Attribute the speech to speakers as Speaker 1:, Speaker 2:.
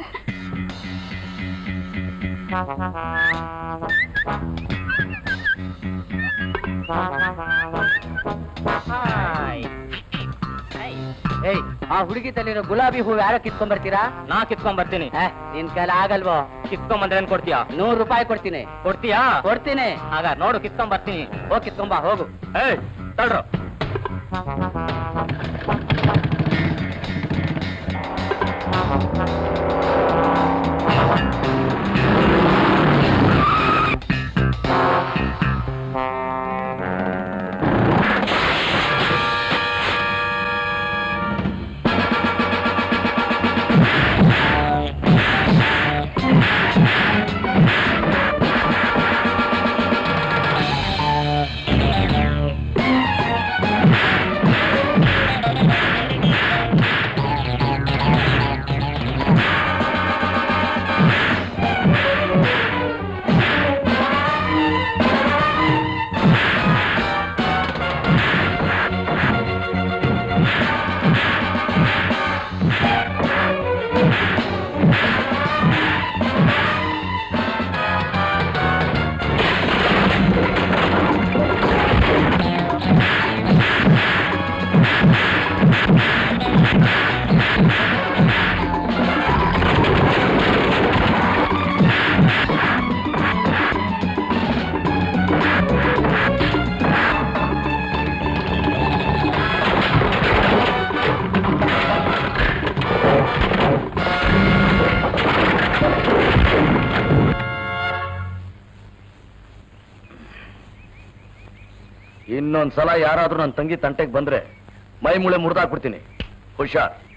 Speaker 1: ಏಯ್ ಆ ಹುಡುಗಿ ತಲ್ಲಿರೋ ಗುಲಾಬಿ ಹೂವು ಯಾರೋ ಕಿತ್ಕೊಂಡ್ ಬರ್ತೀರಾ
Speaker 2: ನಾ ಕಿತ್ಕೊಂಡ್ ಬರ್ತೀನಿ
Speaker 1: ಏ, ನಿನ್ ಕೈಲಿ ಆಗಲ್ವೋ
Speaker 2: ಕಿತ್ಕೊಂಡ್ ಬಂದ್ರೆ ಏನ್ ಕೊಡ್ತೀಯಾ
Speaker 1: ನೂರು ರೂಪಾಯಿ ಕೊಡ್ತೀನಿ
Speaker 2: ಕೊಡ್ತೀಯಾ
Speaker 1: ಕೊಡ್ತೀನಿ
Speaker 2: ಆಗ ನೋಡು ಕಿತ್ಕೊಂಡ್ ಬರ್ತೀನಿ
Speaker 1: ಹೋಗಿ ಕಿತ್ಕೊಂಬಾ ಹೋಗು
Speaker 2: ಏಯ್ ತಳ್ರು
Speaker 3: ಇನ್ನೊಂದ್ಸಲ ಯಾರಾದ್ರೂ ನನ್ನ ತಂಗಿ ತಂಟೆಗೆ ಬಂದ್ರೆ ಮೈ ಮೂಳೆ ಮುರಿದಾಕ್ಬಿಡ್ತೀನಿ ಹುಷಾರ್